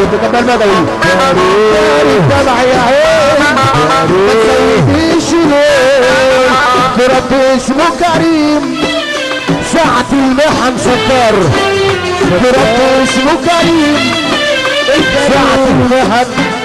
ابن كمال بدوي الدمع يا عين ما تزوديش ليه برب اسمه كريم ساعة المحن سكر برب اسمه كريم ساعة المحن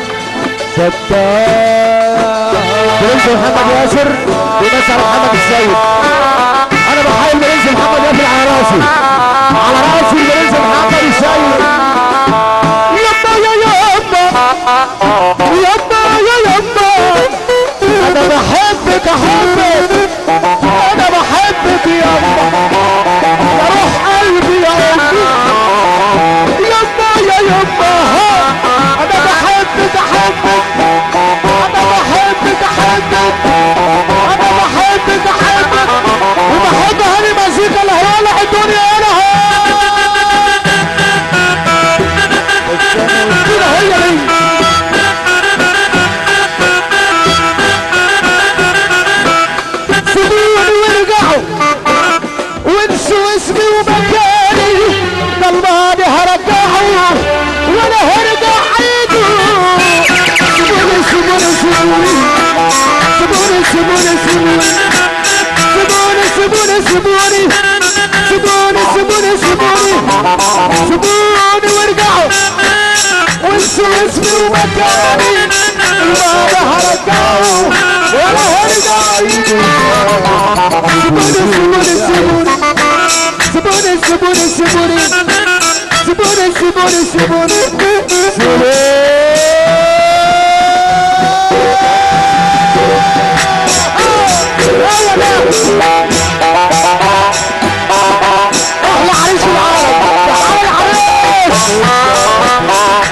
ستار برنس محمد ياسر وناس على محمد السيد انا بحاول برنس محمد ياسر على راسي على راسي برنس محمد السيد يما يا يما يما يا يما انا بحبك احبك انا بحبك يما يا روح قلبي يا قلبي يما يا يما انا بحبك احبك انا بحبك احبك انا بحبك احبك وبحب هاني مزيكا اللي هيولع الدنيا هنا كده هي دي سيبوني وارجعوا وانسوا اسمي ومكاني ده الماضي هرجعه وانا هرجع عيده سيبوني سيبوني سيبوني سيبوني سيبوني سيبوني سيبوني سيبوني سيبوني سيبوني سيبوني سيبوني سيبوني وارجعوا وانسوا اسمي ومكاني الماضي هرجعه وانا هرجع عيده سيبوني سيبوني سيبوني سيبوني سيبوني سيبوني سيبوني سيبوني سيبوني احلى عريس في العالم تعال عريس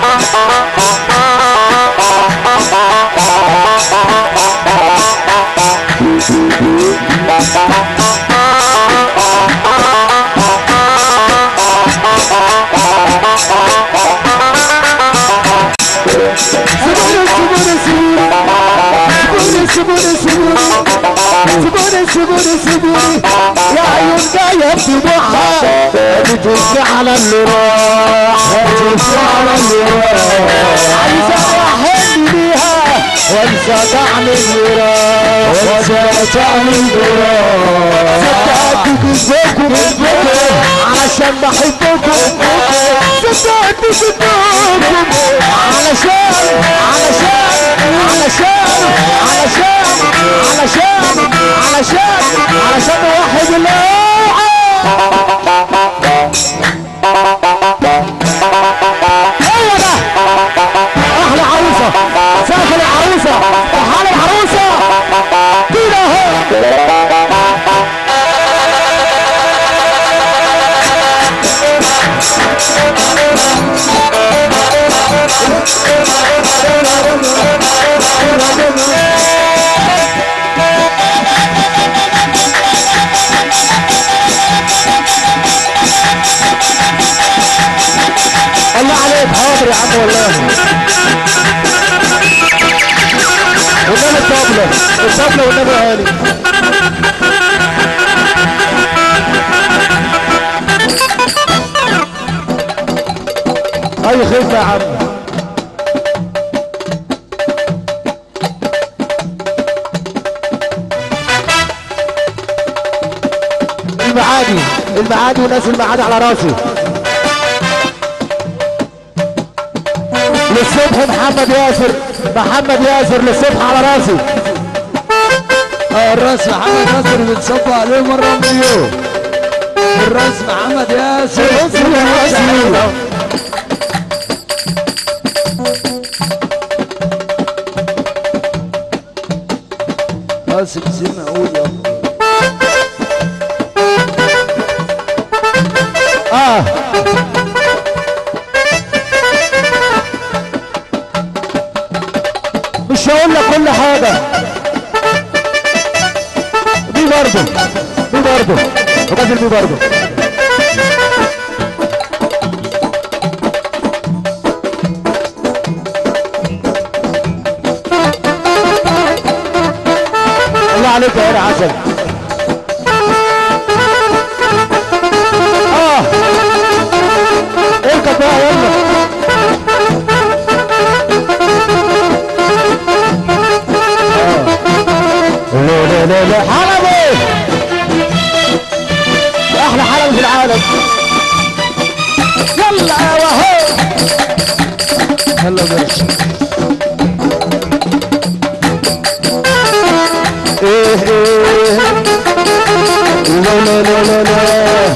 سيبوني سيبوني سيبوني سيبوني سيبوني سيبوني يا عيون جاية بدموعها بتوزع على اللي راح بتوزع على اللي راح عايزة احن بيها وانسى دعم اللي راح وانسى دعم اللي راح صدقت كذبكم كذبكم علشان بحبكم صدقت كذبكم علشان علشان علشان علشان علشان علشان علشان واحد الله هو ده احلى عروسه سقف العروسه وحال العروسه كده اهو الله عليك حاضر يا عم والله والنبي الطبلة الطبلة والنبي هاني اي خفة يا عم المعادي المعادي وناس المعادي على راسي للصبح محمد ياسر محمد ياسر للصبح على راسي الراس محمد ياسر بنصب عليه مرة مليون الراس محمد ياسر قاسم سيما قول يلا اه مش هقول لك كل حاجة دي برضه دي برضه وغازل دي برضه الله عليك يا عسل اه اركب بقى يلا حلبي احلى حلبي في العالم يلا وهو هلا باشا ايه ايه لا لا لا لا لا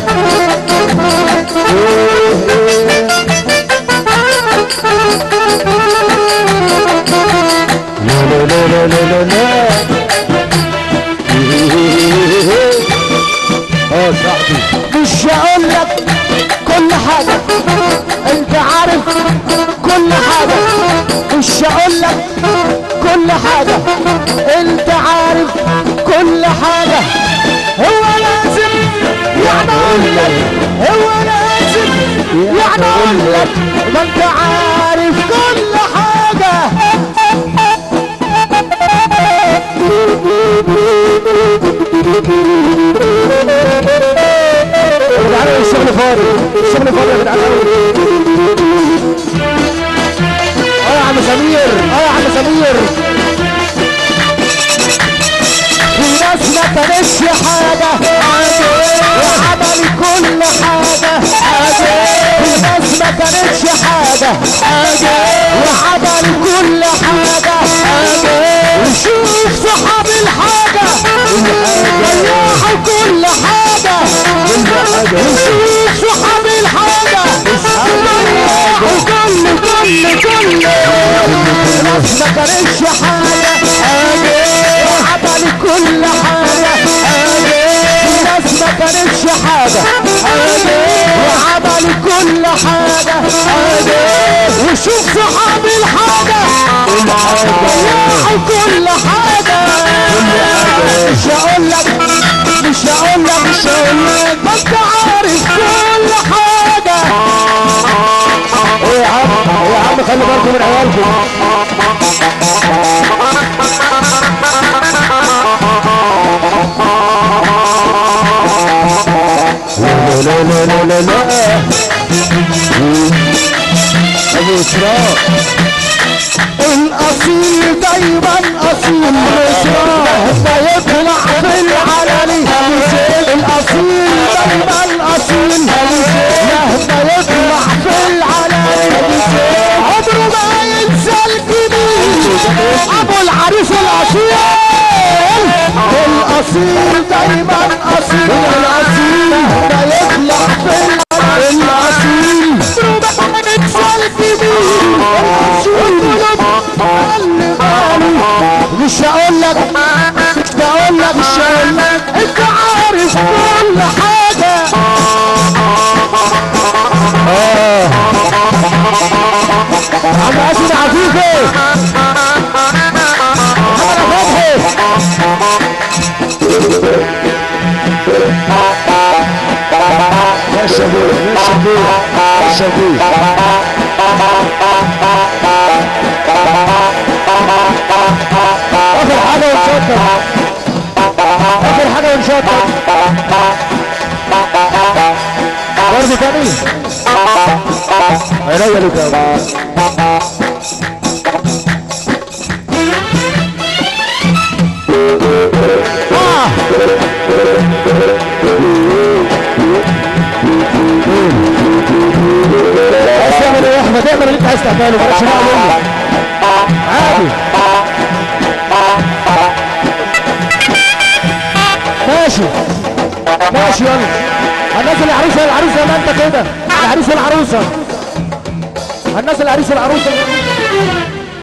ايه ايه لا لا لا لا لا لا لا إيه. اه صاحبي مش هقول لك كل حاجة انت عارف كل حاجة مش هقول لك كل حاجة انت عارف كل حاجة هو لازم يعني اقول لك هو لازم يعني اقول لك ما انت عارف كل حاجة يا جدعان الشغل فاضي الشغل فاضي يا جدعان اه يا عم سمير اه يا عم سمير في ناس ما كانتش حاجة وعملت كل حاجة في ناس ما كانتش حاجة وعملت كل حاجة وشوف صحاب الحاجة ضيعوا كل حاجة وشوف صحاب الحاجة ضيعوا كل كل كل ناس ما كانتش حاجة وعملت كل حاجة في ناس ما كانتش حاجة وعملت كل حاجة وشوف صحاب الحاجة ضيعوا كل حاجة مش هقول لك مش هقول لك مش هقول لك ما انت عارف كل حاجة ايه يا عم ايه يا عم خلي بالكم من عيالكم لا لا لا لا لا لا ابو اسراء الاصيل دايما اصيل مهما يطلع في العلني الاصيل دايما اصيل مهما يطلع في العلني عمره ما ينسى الجميل ابو العريس الاصيل الاصيل دايما اصيل الاصيل مهما يطلع في العلني الاصيل عمره ما ينسى الجميل مش هقول لك مش هقول لك مش هقول لك انت عارف كل حاجة اه عم اسد عفيفي محمد فتحي ماشي يا ابويا ماشي يا ابويا ماشي يا ابويا اخر حاجة ونشطب اخر حاجة ونشطب برضه تاني عينيا لك يا أبو. آه. عايز تعمل ايه يا احمد اعمل اللي انت عايز تعمله مالكش دعوه مني عادي ماشي ماشي يلا الناس العروسه العروسه ما انت كده العريس والعروسه الناس العريس والعروسه